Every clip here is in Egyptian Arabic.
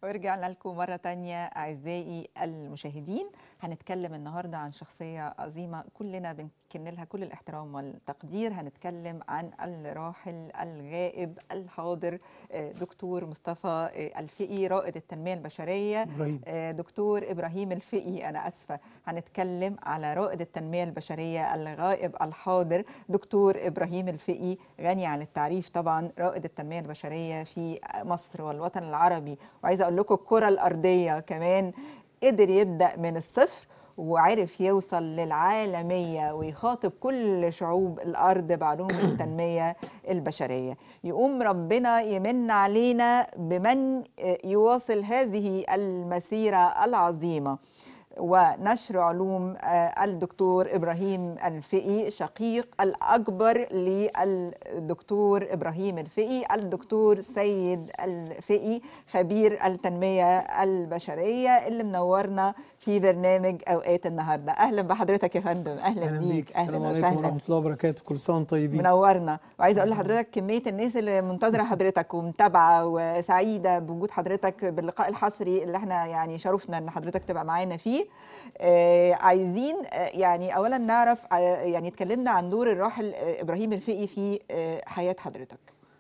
ورجعنا لكم مرة تانية أعزائي المشاهدين هنتكلم النهاردة عن شخصية عظيمة كلنا بنكن لها كل الاحترام والتقدير هنتكلم عن الراحل الغائب الحاضر آه، دكتور مصطفى آه، الفقي رائد التنمية البشرية ابراهيم آه، دكتور إبراهيم الفقي أنا أسفة هنتكلم على رائد التنمية البشرية الغائب الحاضر دكتور إبراهيم الفقي غني عن التعريف طبعا رائد التنمية البشرية في مصر والوطن العربي وعايزة أقول لكم الكرة الأرضية كمان قدر يبدأ من الصفر وعرف يوصل للعالمية ويخاطب كل شعوب الأرض بعلوم التنمية البشرية يقوم ربنا يمن علينا بمن يواصل هذه المسيرة العظيمة ونشر علوم آه، الدكتور إبراهيم الفقي شقيق الأكبر للدكتور إبراهيم الفقي الدكتور سيد الفقي خبير التنمية البشرية اللي منورنا في برنامج أوقات النهاردة أهلا بحضرتك يا فندم أهلا, بيك أهلا السلام عليكم وسهلا ورحمه الله وبركاته كل سنه وانتم طيبين منورنا وعايزه اقول لحضرتك كميه الناس اللي منتظره حضرتك ومتابعه وسعيده بوجود حضرتك باللقاء الحصري اللي احنا يعني شرفنا ان حضرتك تبقى معانا فيه آه عايزين آه يعني اولا نعرف آه يعني اتكلمنا عن دور الراحل آه ابراهيم الفقي في آه حياه حضرتك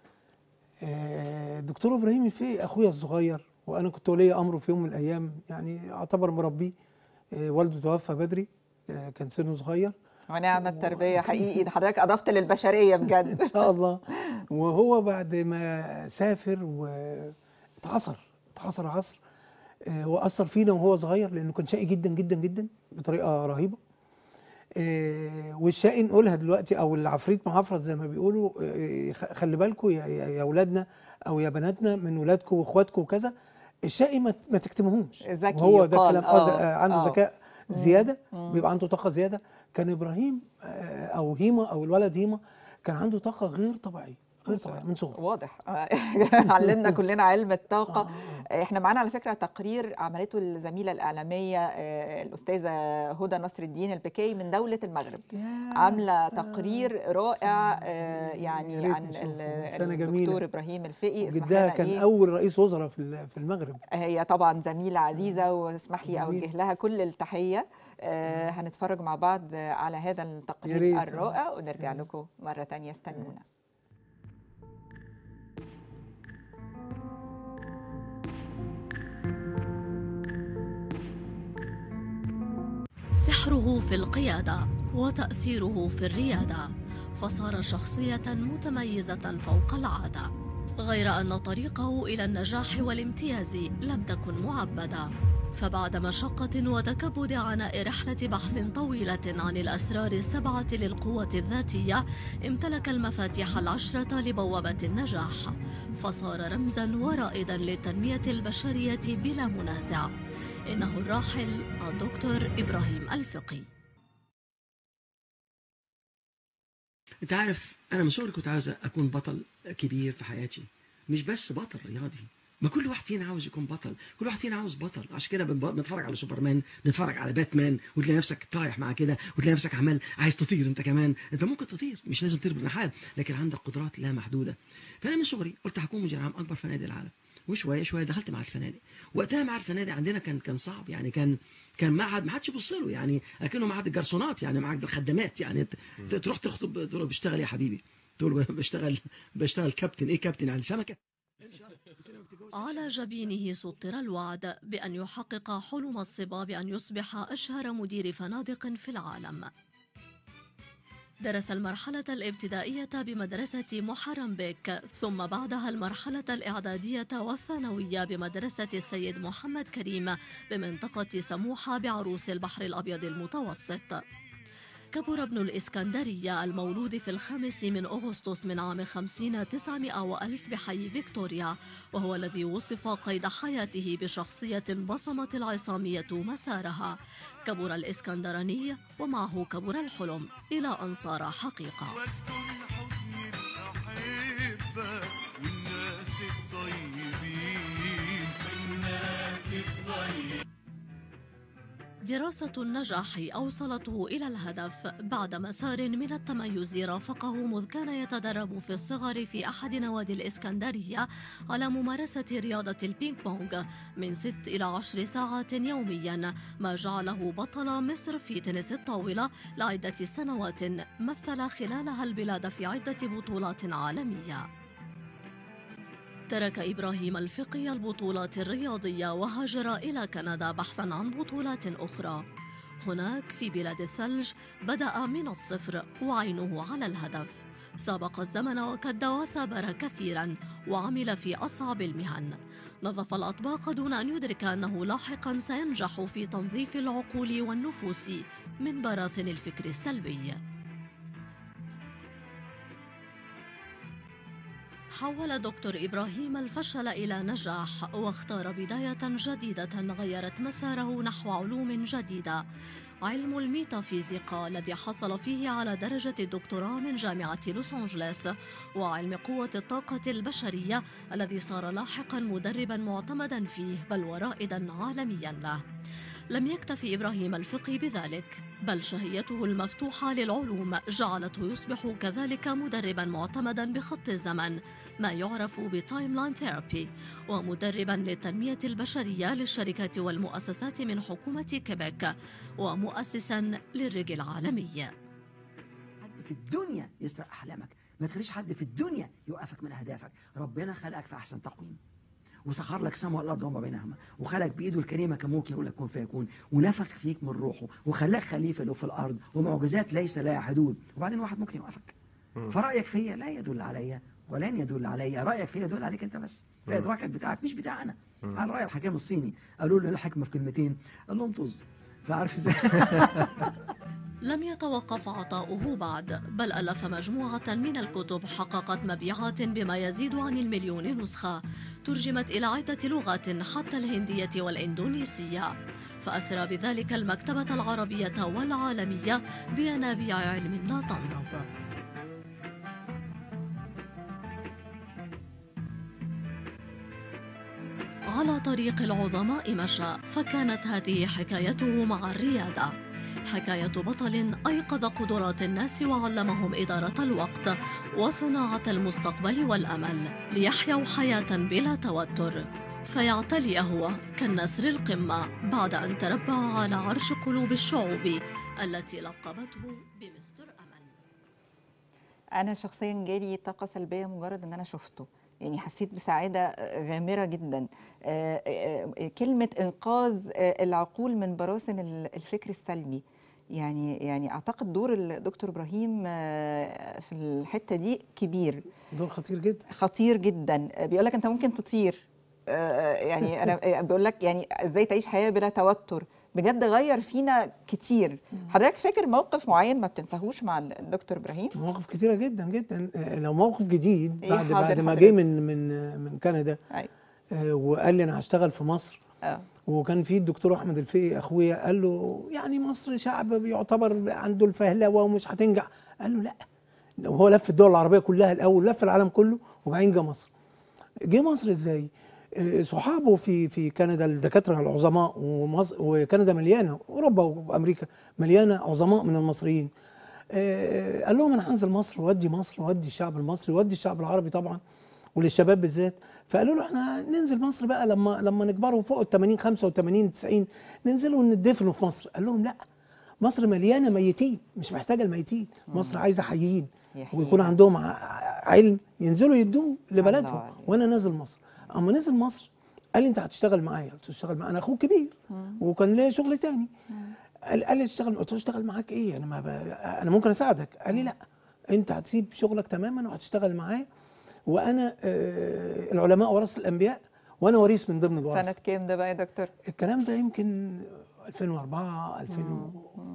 آه، دكتور ابراهيم الفقي اخويا الصغير وانا كنت ولي امره في يوم من الايام يعني اعتبر مربيه آه، والده توفى بدري آه، كان سنه صغير ونعم التربيه حقيقي ده حضرتك اضفت للبشريه بجد ان شاء الله وهو بعد ما سافر واتعصر اتعصر عصر آه، واثر فينا وهو صغير لانه كان شقي جدا جدا جدا بطريقه رهيبه آه، والشقي نقولها دلوقتي او العفريت معفرت زي ما بيقولوا آه، خ- خلي بالكم يا يا يا اولادنا او يا بناتنا من ولادكم واخواتكم وكذا الشقي ما ت- ما تكتموهوش ذكي هو ده يقال، كلام آه، ز- آه، آه، عنده آه. ذكاء زياده مم. بيبقى عنده طاقه زياده كان ابراهيم آه، او هيما او الولد هيما كان عنده طاقه غير طبيعيه غير طبيعيه من صغره واضح علمنا كلنا علم الطاقه آه. احنا معانا على فكره تقرير عملته الزميله الاعلاميه آه، الاستاذه هدى نصر الدين البكي من دوله المغرب يا عامله تقرير رائع آه، يا يعني ريت عن نشوفه. ال- سنة جميلة. الدكتور ابراهيم الفقي اسمح جدها لنا كان ايه اول رئيس وزراء في ال- في المغرب هي طبعا زميله عزيزه واسمح لي جميل. اوجه لها كل التحيه آه، هنتفرج مع بعض على هذا يا التقرير ريت. الرائع ونرجع يا ريت. لكم مره تانية استنونا سحره في القيادة وتأثيره في الريادة فصار شخصية متميزة فوق العادة غير أن طريقه إلى النجاح والامتياز لم تكن معبدة فبعد مشقة وتكبد عناء رحلة بحث طويلة عن الأسرار السبعة للقوة الذاتية امتلك المفاتيح العشرة لبوابة النجاح فصار رمزا ورائدا للتنمية البشرية بلا منازع إنه الراحل الدكتور إبراهيم الفقي انت عارف انا من صغري كنت عاوز اكون بطل كبير في حياتي مش بس بطل رياضي ما كل واحد فينا عاوز يكون بطل كل واحد فينا عاوز بطل عشان كده بنب- بنتفرج على سوبرمان نتفرج على باتمان وتلاقي نفسك طايح مع كده وتلاقي نفسك عمال عايز تطير انت كمان انت ممكن تطير مش لازم تطير بالنحال لكن عندك قدرات لا محدوده فانا من صغري قلت هكون مدير عام اكبر فنادق العالم وشويه شويه دخلت مع الفنادق وقتها مع الفنادق عندنا كان كان صعب يعني كان كان معهد ما حدش يبص له يعني اكنه معهد الجرسونات يعني معهد الخدامات يعني ت- ت- تروح تخطب تقول له بشتغل يا حبيبي تقول له بشتغل بشتغل كابتن ايه كابتن يعني سمكه على جبينه سطر الوعد بأن يحقق حلم الصبا بأن يصبح أشهر مدير فنادق في العالم درس المرحلة الابتدائية بمدرسة محرم بك ثم بعدها المرحلة الإعدادية والثانوية بمدرسة السيد محمد كريم بمنطقة سموحة بعروس البحر الأبيض المتوسط كبر ابن الإسكندرية المولود في الخامس من أغسطس من عام خمسين تسعمائة وألف بحي فيكتوريا وهو الذي وصف قيد حياته بشخصية بصمت العصامية مسارها كبر الإسكندراني ومعه كبر الحلم إلى أن صار حقيقة واسكن حضن الأحبة والناس الطيبين الناس الطيبين دراسة النجاح أوصلته إلى الهدف بعد مسار من التميز رافقه مذ كان يتدرب في الصغر في أحد نوادي الإسكندرية على ممارسة رياضة البينج بونغ من ست إلى عشر ساعات يوميا ما جعله بطل مصر في تنس الطاولة لعدة سنوات مثل خلالها البلاد في عدة بطولات عالمية ترك إبراهيم الفقي البطولات الرياضية وهاجر إلى كندا بحثا عن بطولات أخرى هناك في بلاد الثلج بدأ من الصفر وعينه على الهدف سابق الزمن وكد وثابر كثيرا وعمل في أصعب المهن نظف الأطباق دون أن يدرك أنه لاحقا سينجح في تنظيف العقول والنفوس من براثن الفكر السلبي حول دكتور إبراهيم الفشل إلى نجاح واختار بداية جديدة غيرت مساره نحو علوم جديدة علم الميتافيزيقا الذي حصل فيه على درجة الدكتوراه من جامعة لوس أنجلوس وعلم قوة الطاقة البشرية الذي صار لاحقا مدربا معتمدا فيه بل ورائدا عالميا له لم يكتفي إبراهيم الفقي بذلك بل شهيته المفتوحة للعلوم جعلته يصبح كذلك مدربا معتمدا بخط الزمن ما يعرف بتايم لاين ثيرابي ومدربا للتنمية البشرية للشركات والمؤسسات من حكومة كيبيك ومؤسسا للرج العالمي حد في الدنيا يسرق احلامك ما تخليش حد في الدنيا يوقفك من اهدافك ربنا خلقك في احسن تقويم وسخر لك سماء والارض وما بينهما وخلق بايده الكريمه كموك يقول لك كن فيكون ونفخ فيك من روحه وخلاك خليفه له في الارض ومعجزات ليس لها حدود وبعدين واحد ممكن يوقفك فرايك فيا لا يدل عليا ولن يدل عليا رايك فيا يدل عليك انت بس في ادراكك بتاعك مش بتاع انا على راي الحكام الصيني قالوا له الحكمه في كلمتين قال لهم طز فعارف ازاي لم يتوقف عطاؤه بعد بل ألف مجموعة من الكتب حققت مبيعات بما يزيد عن المليون نسخة ترجمت إلى عدة لغات حتى الهندية والإندونيسية فأثرى بذلك المكتبة العربية والعالمية بينابيع علم لا تنضب على طريق العظماء مشى فكانت هذه حكايته مع الريادة حكاية بطل أيقظ قدرات الناس وعلمهم إدارة الوقت وصناعة المستقبل والأمل ليحيوا حياة بلا توتر فيعتلي هو كالنسر القمة بعد أن تربع على عرش قلوب الشعوب التي لقبته بمستر أمل انا شخصيا جالي طاقه سلبيه مجرد ان انا شفته يعني حسيت بسعاده غامره جدا آه، آه، كلمه انقاذ آه، العقول من براثن ال- الفكر السلبي يعني يعني اعتقد دور الدكتور ابراهيم آه، في الحته دي كبير دور خطير جدا خطير جدا بيقول لك انت ممكن تطير آه، يعني انا بيقول لك يعني ازاي تعيش حياه بلا توتر بجد غير فينا كتير حضرتك فاكر موقف معين ما بتنساهوش مع الدكتور ابراهيم مواقف كتيره جدا جدا آه، لو موقف جديد إيه بعد حاضر بعد ما حضرتك؟ جه من من من كندا ايوه آه، وقال لي انا هشتغل في مصر اه وكان في الدكتور احمد الفقي اخويا قال له يعني مصر شعب بيعتبر عنده الفهلوه ومش هتنجح قال له لا وهو لف الدول العربيه كلها الاول لف العالم كله وبعدين جه مصر جه مصر ازاي آه، صحابه في في كندا الدكاتره العظماء ومصر وكندا مليانه اوروبا وامريكا مليانه عظماء من المصريين آه، قال لهم انا هنزل مصر وادي مصر وادي الشعب المصري وادي الشعب العربي طبعا وللشباب بالذات فقالوا له احنا ننزل مصر بقى لما لما نكبروا فوق ال 80 85 90 ننزلوا ندفنوا في مصر قال لهم لا مصر مليانه ميتين مش محتاجه الميتين مصر عايزه حيين يحيينا. ويكون عندهم ع- علم ينزلوا يدوه لبلدهم الله عليك. وانا نازل مصر اما نزل مصر قال لي انت هتشتغل معايا قلت له اشتغل معايا انا اخوك كبير وكان ليا شغل تاني قال قال لي اشتغل قلت له اشتغل معاك ايه انا ما ب... انا ممكن اساعدك قال لي لا انت هتسيب شغلك تماما وهتشتغل معايا وانا آه العلماء ورث الانبياء وانا وريث من ضمن الورثه سنه كام ده بقى يا دكتور الكلام ده يمكن 2004 2000 و-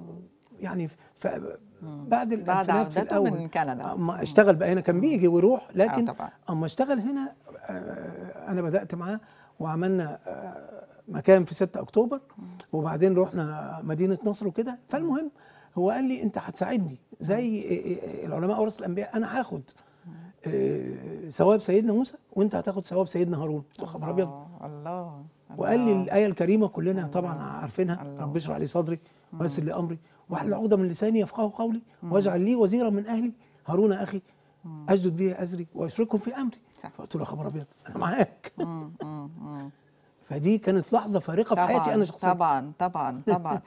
يعني ف... بعد بعد الألفينات في عودته الأول. من كندا. اما اشتغل بقى هنا كان بيجي ويروح لكن آه طبعا. اما اشتغل هنا آه، انا بدات معاه وعملنا آه، مكان في 6 اكتوبر وبعدين رحنا مدينه نصر وكده فالمهم هو قال لي انت هتساعدني زي آه، آه، العلماء ورث الانبياء انا هاخد آه، ثواب سيدنا موسى وانت هتاخد ثواب سيدنا هارون قلت له خبر ابيض الله الله وقال لي الله. الايه الكريمه كلنا طبعا عارفينها الله. رب اشرح لي صدري ويسر لي امري واحلل عقده من لساني يفقهوا قولي واجعل لي وزيرا من اهلي هارون اخي اجدد به ازري واشركهم في امري صح. فقلت له يا خبر ابيض انا معاك مم، مم، مم. فدي كانت لحظه فارقه في حياتي انا شخصيا طبعا طبعا طبعا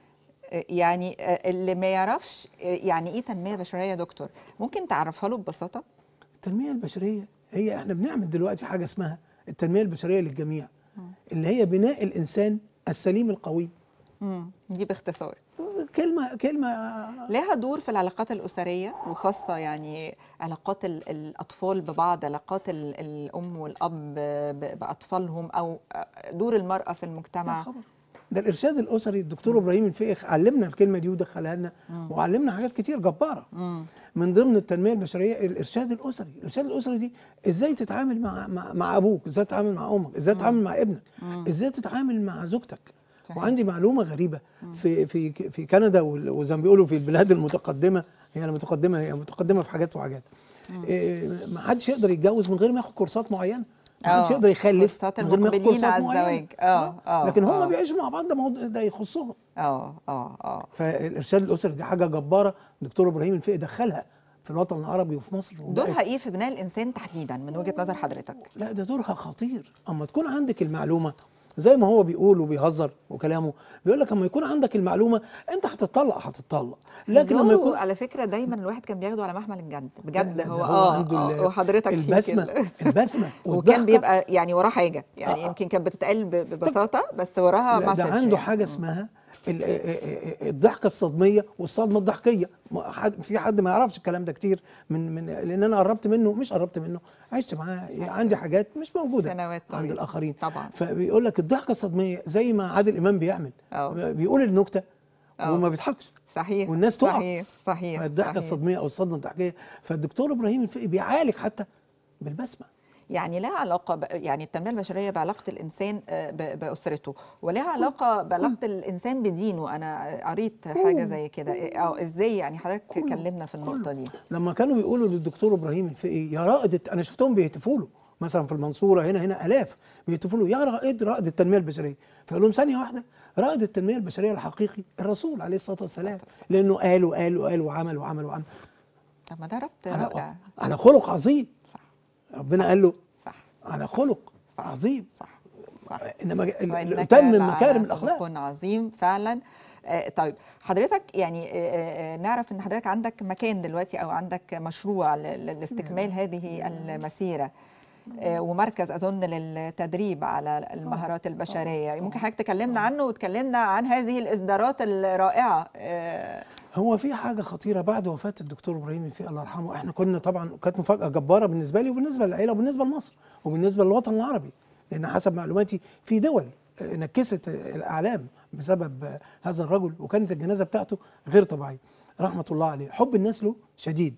يعني اللي ما يعرفش يعني ايه تنميه بشريه يا دكتور ممكن تعرفها له ببساطه التنميه البشريه هي احنا بنعمل دلوقتي حاجه اسمها التنميه البشريه للجميع اللي هي بناء الانسان السليم القوي مم. دي باختصار كلمه كلمه لها دور في العلاقات الأسرية وخاصة يعني علاقات ال- الأطفال ببعض علاقات ال- الأم والأب ب- بأطفالهم أو دور المرأة في يا المجتمع خبر ده الارشاد الاسري الدكتور ابراهيم الفقي علمنا الكلمه دي ودخلها لنا وعلمنا حاجات كتير جباره مم. من ضمن التنميه البشريه الارشاد الاسري الارشاد الاسري دي ازاي تتعامل مع مع, مع ابوك ازاي تتعامل مع امك ازاي تتعامل مع ابنك ازاي تتعامل مع زوجتك صحيح. وعندي معلومه غريبه في في في كندا وال- وزي ما بيقولوا في البلاد المتقدمه هي المتقدمه هي متقدمه في حاجات وحاجات إيه، ما حدش يقدر يتجوز من غير ما ياخد كورسات معينه ما حدش آه، يقدر يخلف كورسات من غير ما ياخد المقبلين كورسات على معينة. الزواج. آه، آه، لكن هم آه. بيعيشوا مع بعض ده موضوع ده يخصهم اه اه اه فالارشاد الاسري دي حاجه جباره دكتور ابراهيم الفقي دخلها في الوطن العربي وفي مصر وبقت- دورها ايه في بناء الانسان تحديدا من وجهه نظر حضرتك؟ لا ده دورها خطير اما تكون عندك المعلومه زي ما هو بيقول وبيهزر وكلامه بيقول لك اما يكون عندك المعلومه انت هتطلق هتطلق لكن لما دوره يكون على فكره دايما الواحد كان بياخده على محمل الجد بجد لا، ده هو اه عنده ال- آه، وحضرتك فيك البسمه ال- البسمه وكان والضحكة. بيبقى يعني وراه حاجه يعني آه. يمكن كانت بتتقال ب- ببساطه بس وراها لا ده مسج عنده يعني. حاجه اسمها ال- آه، آه، آه، الضحكه الصدميه والصدمه الضحكيه ما حد- في حد ما يعرفش الكلام ده كتير من من لان انا قربت منه مش قربت منه عشت معاه عندي حاجات مش موجوده سنوات عند طويلة. الاخرين طبعا. فبيقول لك الضحكه الصدميه زي ما عادل امام بيعمل أه. بيقول النكته أه. وما بيضحكش صحيح والناس تقع. صحيح صحيح فالضحكه صحيح. الصدميه او الصدمه الضحكيه فالدكتور ابراهيم الفقي بيعالج حتى بالبسمه يعني لها علاقة ب... يعني التنمية البشرية بعلاقة الإنسان آه، ب... بأسرته ولها علاقة بعلاقة الإنسان بدينه أنا قريت حاجة زي كده إيه- أو إزاي يعني حضرتك كله، كلمنا في النقطة دي لما كانوا بيقولوا للدكتور ابراهيم الفقي يا رائد الت- انا شفتهم بيهتفوا له مثلا في المنصوره هنا هنا الاف بيهتفوا له يا رائد رائد التنميه البشريه فيقول لهم ثانيه واحده رائد التنميه البشريه الحقيقي الرسول عليه الصلاه والسلام الصلاة والسلام. لانه قال وقال وقال وعمل وعمل وعمل طب ما ده ربط على, رائع على خلق عظيم صح ربنا قال له صح على خلق صح. عظيم صح صح انما ال- وإنك تمم لعلى مكارم الاخلاق خلق عظيم فعلا آه، طيب حضرتك يعني آه، آه، نعرف ان حضرتك عندك مكان دلوقتي او عندك مشروع ل- ل- لاستكمال هذه المسيره آه، ومركز اظن للتدريب على المهارات البشريه ممكن حضرتك تكلمنا عنه وتكلمنا عن هذه الاصدارات الرائعه آه، هو في حاجه خطيره بعد وفاه الدكتور ابراهيم الفقي الله يرحمه احنا كنا طبعا كانت مفاجاه جباره بالنسبه لي وبالنسبه للعيله وبالنسبه لمصر وبالنسبه للوطن العربي لان حسب معلوماتي في دول آه، نكست آه، الاعلام بسبب آه، هذا الرجل وكانت الجنازه بتاعته غير طبيعيه رحمه الله عليه حب الناس له شديد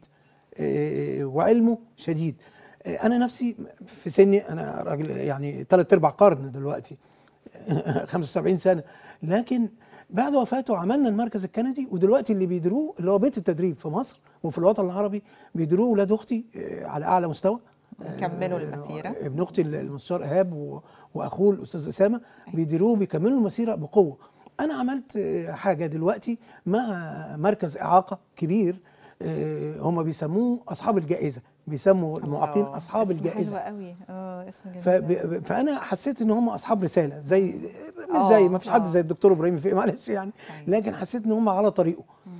آه، وعلمه شديد آه، انا نفسي في سني انا راجل يعني ثلاث ارباع قرن دلوقتي 75 سنه لكن بعد وفاته عملنا المركز الكندي ودلوقتي اللي بيديروه اللي هو بيت التدريب في مصر وفي الوطن العربي بيديروه ولاد اختي آه، على اعلى مستوى كملوا آه، المسيرة. ابن اختي المستشار ايهاب و- واخوه الاستاذ اسامه بيديروه بيكملوا المسيره بقوه انا عملت آه، حاجه دلوقتي مع مركز اعاقه كبير آه، هم بيسموه اصحاب الجائزه بيسموا المعاقين الله، اصحاب اسم الجائزه حلو قوي اه اسم جميل فب... أوي. فانا حسيت ان هم اصحاب رساله زي مش آه، زي ما فيش حد آه. زي الدكتور ابراهيم الفقي معلش يعني أيوة. لكن حسيت ان هم على طريقه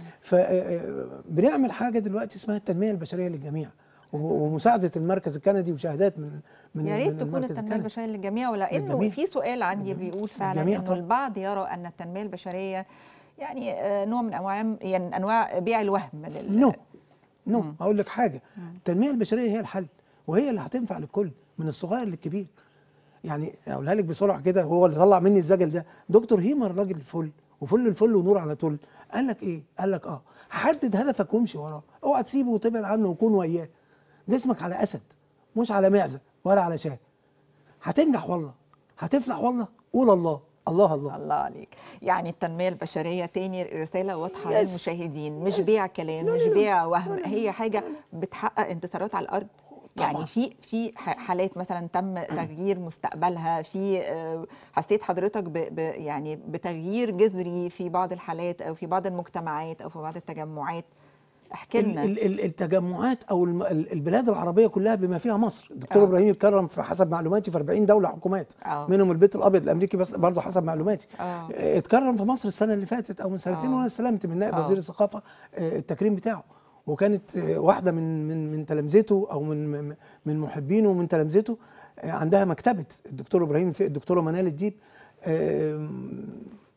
فبنعمل حاجه دلوقتي اسمها التنميه البشريه للجميع و- ومساعده المركز الكندي وشهادات من من يا ريت من تكون المركز التنميه الكندي. البشريه للجميع ولانه للجميع. في سؤال عندي بيقول فعلا للجميع انه طبعا. البعض يرى ان التنميه البشريه يعني آه، نوع من انواع يعني انواع بيع الوهم لل... نو نو هقول لك حاجه التنميه البشريه هي الحل وهي اللي هتنفع للكل من الصغير للكبير يعني اقولها لك بسرعه كده هو اللي طلع مني الزجل ده دكتور هيمر راجل الفل وفل الفل ونور على طول قال لك ايه قال لك اه حدد هدفك وامشي وراه اوعى تسيبه وتبعد عنه وكون وياه جسمك على اسد مش على معزه ولا على شاه هتنجح والله هتفلح والله قول الله الله الله الله عليك يعني التنميه البشريه تاني رساله واضحه يس. للمشاهدين مش بيع كلام مش بيع وهم هي حاجه بتحقق انتصارات على الارض يعني طبعاً. في في ح- حالات مثلا تم تغيير مستقبلها في آه، حسيت حضرتك ب ب يعني بتغيير جذري في بعض الحالات او في بعض المجتمعات او في بعض التجمعات احكي ال- لنا ال- ال- التجمعات او الم- ال- البلاد العربيه كلها بما فيها مصر الدكتور آه. ابراهيم اتكرم في حسب معلوماتي في 40 دوله حكومات آه. منهم البيت الابيض الامريكي بس برضه حسب معلوماتي آه. آه، اتكرم في مصر السنه اللي فاتت او من سنتين آه. وانا استلمت من نائب آه. وزير الثقافه آه، التكريم بتاعه وكانت آه، واحده من من من تلامذته او من من- من محبينه ومن تلامذته آه، عندها مكتبه الدكتور ابراهيم في الدكتوره منال الديب آم،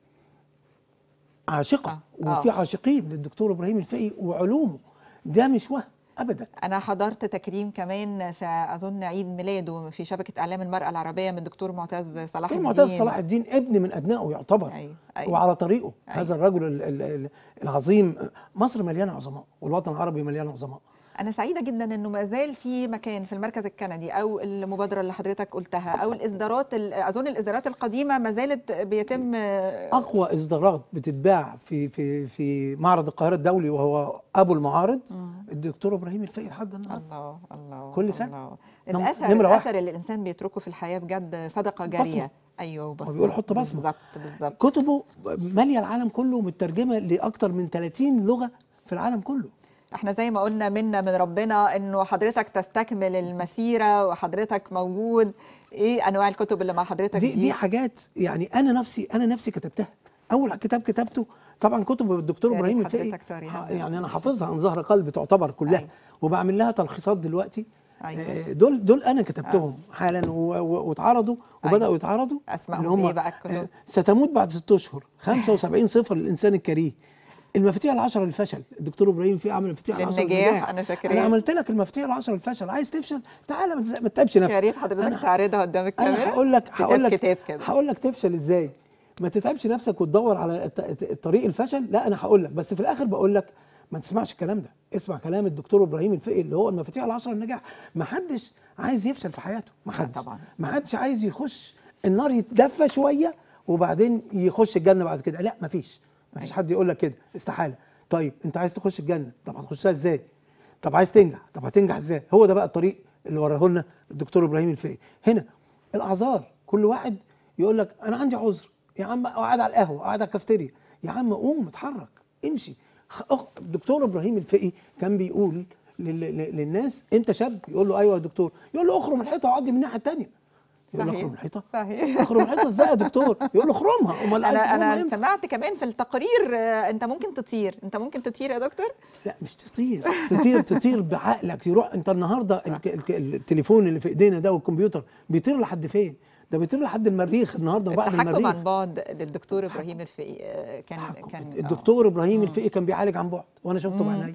عاشقه آه. آه. وفي عاشقين للدكتور ابراهيم الفقي وعلومه ده مش وهم ابدا انا حضرت تكريم كمان في اظن عيد ميلاده في شبكه اعلام المراه العربيه من دكتور معتز صلاح دكتور الدين معتز صلاح الدين ابن من ابنائه يعتبر ايوه ايوه وعلى طريقه أيوة. هذا الرجل ال- ال- ال- العظيم مصر مليانه عظماء والوطن العربي مليان عظماء انا سعيده جدا انه ما زال في مكان في المركز الكندي او المبادره اللي حضرتك قلتها او الاصدارات ال- اظن الاصدارات القديمه ما زالت بيتم اقوى اصدارات بتتباع في في في معرض القاهره الدولي وهو ابو المعارض الدكتور ابراهيم الفقي لحد النهارده الله الله كل سنة. الله. نم- الاثر نمرة واحد. الاثر اللي الانسان بيتركه في الحياه بجد صدقه جاريه بصمة. ايوه وبصمه بيقول حط بصمة. بالظبط بالظبط كتبه ماليه العالم كله مترجمه لاكثر من 30 لغه في العالم كله احنا زي ما قلنا منا من ربنا انه حضرتك تستكمل المسيره وحضرتك موجود ايه انواع الكتب اللي مع حضرتك دي دي, دي حاجات يعني انا نفسي انا نفسي كتبتها اول كتاب كتبته طبعا كتب الدكتور يا ريت ابراهيم الفقي حضرتك توريها ح- لنا. يعني انا حافظها عن ظهر قلب تعتبر كلها أيوة. وبعمل لها تلخيصات دلوقتي أيوة. آه، دول دول انا كتبتهم حالا و- و- واتعرضوا وبداوا أيوة. يتعرضوا أسمائهم اللي هم إيه بقى الكتب؟ آه، ستموت بعد ست اشهر 75 صفر للانسان الكريه المفاتيح العشرة للفشل الدكتور ابراهيم في عمل المفاتيح العشرة للنجاح، أنا فاكراه. انا عملت لك المفاتيح العشرة للفشل عايز تفشل تعالى ما تز- ما تتعبش نفسك يا ريت حضرتك أنا- تعرضها قدام الكاميرا انا هقول لك كتاب هقول لك كتاب كده هقول لك تفشل ازاي ما تتعبش نفسك وتدور على الط- الط- طريق الفشل لا انا هقول لك بس في الاخر بقول لك ما تسمعش الكلام ده اسمع كلام الدكتور ابراهيم الفقي اللي هو المفاتيح العشرة للنجاح ما حدش عايز يفشل في حياته ما حدش طبعاً. ما حدش عايز يخش النار يتدفى شويه وبعدين يخش الجنه بعد كده لا ما فيش ما فيش حد يقول لك كده استحاله طيب انت عايز تخش الجنه طب هتخشها ازاي طب عايز تنجح طب هتنجح ازاي هو ده بقى الطريق اللي وراه لنا الدكتور ابراهيم الفقي هنا الاعذار كل واحد يقول لك انا عندي عذر يا عم قاعد على القهوه قاعد على الكافتيريا يا عم قوم اتحرك امشي خ- أخ- الدكتور ابراهيم الفقي كان بيقول لل- لل- للناس انت شاب يقول له ايوه يا دكتور يقول له اخرم الحيطه وعدي من الناحيه الثانيه يقول له صحيح. اخرم الحيطه صحيح اخرم الحيطه ازاي يا دكتور يقول له اخرمها امال عايز انا تخرمها انا امتى؟ سمعت كمان في التقرير آه، انت ممكن تطير انت ممكن تطير يا دكتور لا مش تطير تطير تطير بعقلك يروح انت النهارده الك- الك- التليفون اللي في ايدينا ده والكمبيوتر بيطير لحد فين؟ ده بيطير لحد المريخ النهارده وبعد التحكم المريخ عن بعد للدكتور ابراهيم الفقي آه، كان التحكم. كان الدكتور ابراهيم الفقي كان بيعالج عن بعد وانا شفته بعيني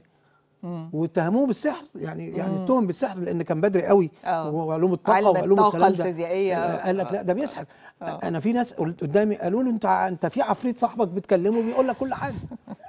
واتهموه بالسحر يعني يعني اتهم بالسحر لان كان بدري قوي آه. وعلوم الطاقه علم وعلوم الطاقة الكلام ده الفيزيائية. آه، قال لك لا ده بيسحر انا في ناس قلت قدامي قالوا له انت ع- انت في عفريت صاحبك بتكلمه بيقول لك كل حاجه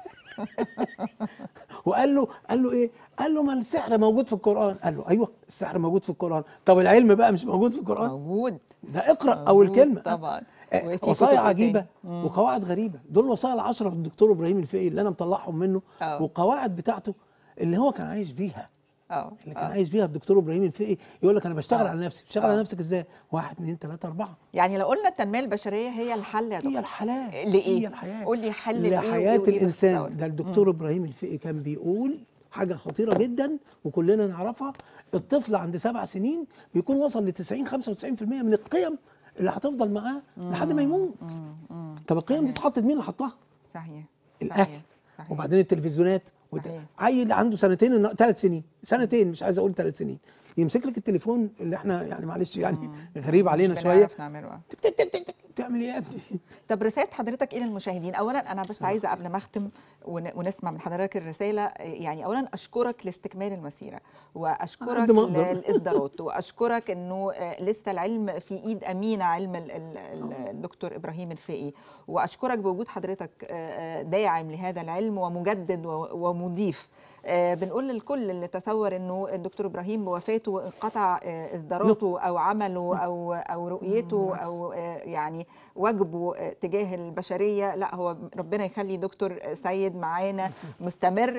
وقال له قال له ايه؟ قال له ما السحر موجود في القران قال له ايوه السحر موجود في القران طب العلم بقى مش موجود في القران موجود ده اقرا اول موجود كلمه طبعا آه، وفي كتب وصايا إيه عجيبه تاني؟ وقواعد غريبه دول وصايا العشره للدكتور ابراهيم الفقي اللي انا مطلعهم منه آه. والقواعد بتاعته اللي هو كان عايش بيها اه اللي كان آه. عايش بيها الدكتور ابراهيم الفقي يقول لك انا بشتغل آه. على نفسي بتشتغل آه. على نفسك ازاي واحد اثنين ثلاثه اربعه يعني لو قلنا التنميه البشريه هي الحل يا هي دكتور الحياه لإيه؟ هي الحياه قول لي حل لإيه وإيه لحياه وإيه الانسان باختصار؟ ده الدكتور ابراهيم الفقي كان بيقول حاجه خطيره جدا وكلنا نعرفها الطفل عند سبع سنين بيكون وصل ل 90 95% من القيم اللي هتفضل معاه لحد ما يموت طب القيم دي اتحطت مين اللي حطها؟ صحيح الاهل صحيح. صحيح. وبعدين التلفزيونات وت... صحيح. عيل عنده سنتين ثلاث سنين سنتين مش عايز اقول ثلاث سنين يمسك لك التليفون اللي احنا يعني معلش يعني غريب علينا مش شويه بنعرف نعمله آه. تك تك تك تك تك بتعمل ايه يا ابني؟ طب رسالة حضرتك ايه للمشاهدين؟ أولا أنا بس عايزة قبل ما أختم ون- ونسمع من حضرتك الرسالة يعني أولا أشكرك لاستكمال المسيرة وأشكرك قد ما أقدر. للإصدارات وأشكرك إنه آه، لسه العلم في إيد أمينة علم ال- ال- ال- الدكتور إبراهيم الفقي وأشكرك بوجود حضرتك آه، آه، داعم لهذا العلم ومجدد و- ومضيف آه، بنقول للكل اللي تصور انه الدكتور ابراهيم بوفاته انقطع آه، اصداراته او عمله او او رؤيته او آه، يعني واجبه آه، تجاه البشريه لا هو ربنا يخلي دكتور سيد معانا مستمر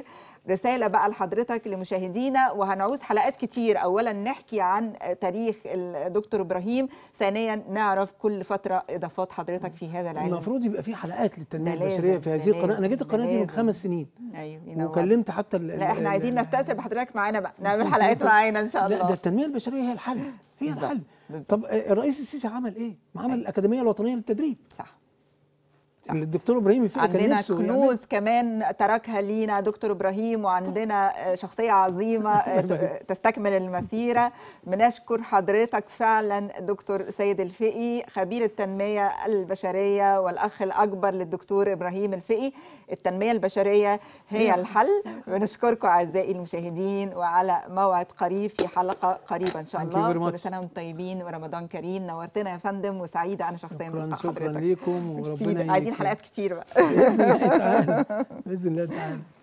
رسالة بقى لحضرتك لمشاهدينا وهنعوز حلقات كتير أولا نحكي عن تاريخ الدكتور إبراهيم ثانيا نعرف كل فترة إضافات حضرتك في هذا العلم المفروض يبقى في حلقات للتنميه ده لازم، البشريه في ده هذه القناه انا لازم، جيت ده القناه دي من لازم. خمس سنين أيوه ينور. وكلمت حتى ال- لا احنا ال- عايزين ال- نستأثر بحضرتك معانا بقى نعمل حلقات معانا إن شاء لا ده الله التنميه البشريه هي الحل هي بالظبط، الحل بالظبط. طب آه، الرئيس السيسي عمل ايه؟ ما عمل الاكاديميه الوطنيه للتدريب صح اللي الدكتور ابراهيم الفقي كان عندنا نفسه يعمل. كنوز كمان تركها لينا دكتور ابراهيم وعندنا شخصيه عظيمه ت- تستكمل المسيره بنشكر حضرتك فعلا دكتور سيد الفقي خبير التنميه البشريه والاخ الاكبر للدكتور ابراهيم الفقي التنميه البشريه هي الحل بنشكركم اعزائي المشاهدين وعلى موعد قريب في حلقه قريبه ان شاء Thank you الله very كل much. سنه وانتم طيبين ورمضان كريم نورتنا يا فندم وسعيده انا شخصيا شكرا بلقاء شكرا حضرتك ليكم ميرسي. وربنا عايزين يكرمك. حلقات كتير بقى باذن الله تعالى باذن الله تعالى